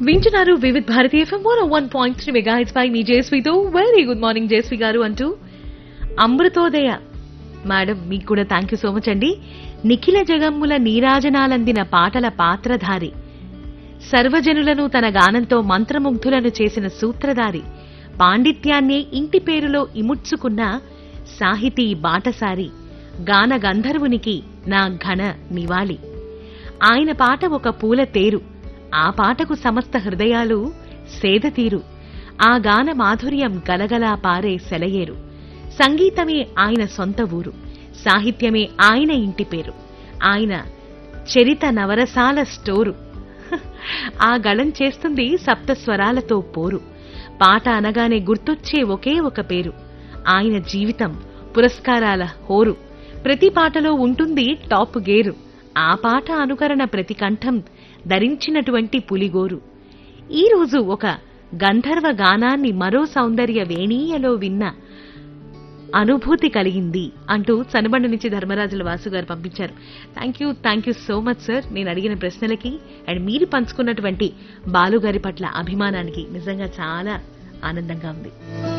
వింటున్నారు Vividh Bharati FM one one point three mega హెచ్ పై మీ జేస్వితో వెరీ గుడ్ మార్నింగ్ జేస్వి గారు అంటూ అమృతోదయ మేడం మీకు కూడా థ్యాంక్ యూ సో మచ్ అండి నిఖిల జగమ్ముల నీరాజనాలందిన పాటల పాత్రధారి సర్వజనులను తన గానంతో మంత్రముగ్ధులను చేసిన సూత్రధారి పాండిత్యాన్నే ఇంటి పేరులో ఇముడ్చుకున్న సాహితీ బాటసారి గాన గంధర్వునికి నా ఘన నివాళి ఆయన పాట ఒక పూల తేరు ఆ పాటకు సమస్త హృదయాలు సేదతీరు ఆ గాన మాధుర్యం గలగలా పారే సెలయేరు సంగీతమే ఆయన సొంత ఊరు సాహిత్యమే ఆయన ఇంటి పేరు ఆయన చరిత నవరసాల స్టోరు ఆ గళం చేస్తుంది సప్త స్వరాలతో పోరు పాట అనగానే గుర్తొచ్చే ఒకే ఒక పేరు ఆయన జీవితం పురస్కారాల హోరు ప్రతి పాటలో ఉంటుంది టాప్ గేరు ఆ పాట అనుకరణ ప్రతి కంఠం ధరించినటువంటి పులిగోరు ఈ రోజు ఒక గంధర్వ గానాన్ని మరో సౌందర్య వేణీయలో విన్న అనుభూతి కలిగింది అంటూ చనబండ నుంచి ధర్మరాజుల వాసు గారు పంపించారు thank you thank you so much sir నేను అడిగిన ప్రశ్నలకి అండ్ మీరు పంచుకున్నటువంటి బాలుగారి పట్ల అభిమానానికి నిజంగా చాలా ఆనందంగా ఉంది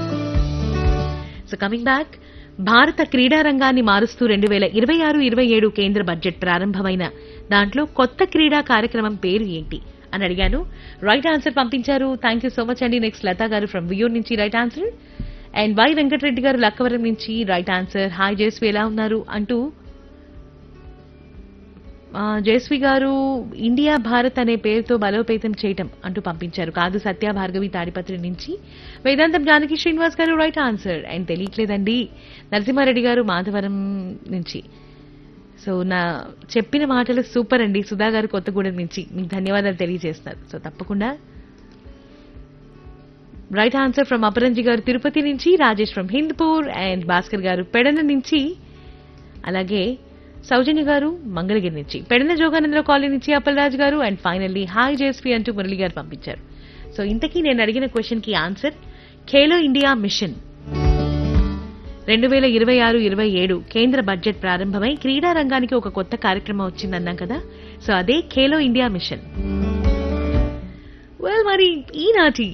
సో కమింగ్ బ్యాక్ భారత క్రీడా రంగాన్ని మారుస్తూ రెండు వేల ఇరవై ఆరు ఇరవై ఏడు కేంద్ర బడ్జెట్ ప్రారంభమైన దాంట్లో కొత్త క్రీడా కార్యక్రమం పేరు ఏంటి అని అడిగాను రైట్ ఆన్సర్ పంపించారు థ్యాంక్ యూ సో మచ్ అండి నెక్స్ట్ లతా గారు ఫ్రమ్ వియూర్ నుంచి right answer and Y Venkatareddy గారు లక్కవరం నుంచి రైట్ ఆన్సర్ హాయ్ జయశ్వి ఎలా ఉన్నారు అంటూ ఆ, జయశ్వి గారు ఇండియా భారత్ అనే పేరుతో బలోపేతం చేయటం అంటూ పంపించారు కాదు సత్య భార్గవి తాడిపత్రి నుంచి వేదాంతం జానకి శ్రీనివాస్ గారు రైట్ ఆన్సర్ అండ్ తెలియట్లేదండి నరసింహారెడ్డి గారు మాధవరం నుంచి సో నా చెప్పిన మాటలు సూపర్ అండి సుధా గారు కొత్తగూడెం నుంచి మీకు ధన్యవాదాలు తెలియజేస్తున్నారు సో తప్పకుండా రైట్ ఆన్సర్ ఫ్రమ్ అపరంజి గారు తిరుపతి నుంచి రాజేష్ ఫ్రమ్ హిందూపూర్ అండ్ భాస్కర్ గారు పెడన నుంచి అలాగే సౌజన్య గారు మంగళగిరి నుంచి పెడన జోగానంద్ర కాలనీ నుంచి అప్పలరాజు గారు అండ్ ఫైనల్లీ హాయ్ జేస్వి అంటూ మురళి గారు పంపించారు సో ఇంతకీ నేను అడిగిన క్వశ్చన్ కి ఆన్సర్ ఖేలో ఇండియా మిషన్ రెండు వేల ఇరవై ఆరు ఇరవై ఏడు కేంద్ర బడ్జెట్ ప్రారంభమై క్రీడా రంగానికి ఒక కొత్త కార్యక్రమం వచ్చిందన్నాం కదా సో అదే ఖేలో ఇండియా మిషన్ వెల్ మరి ఈనాటి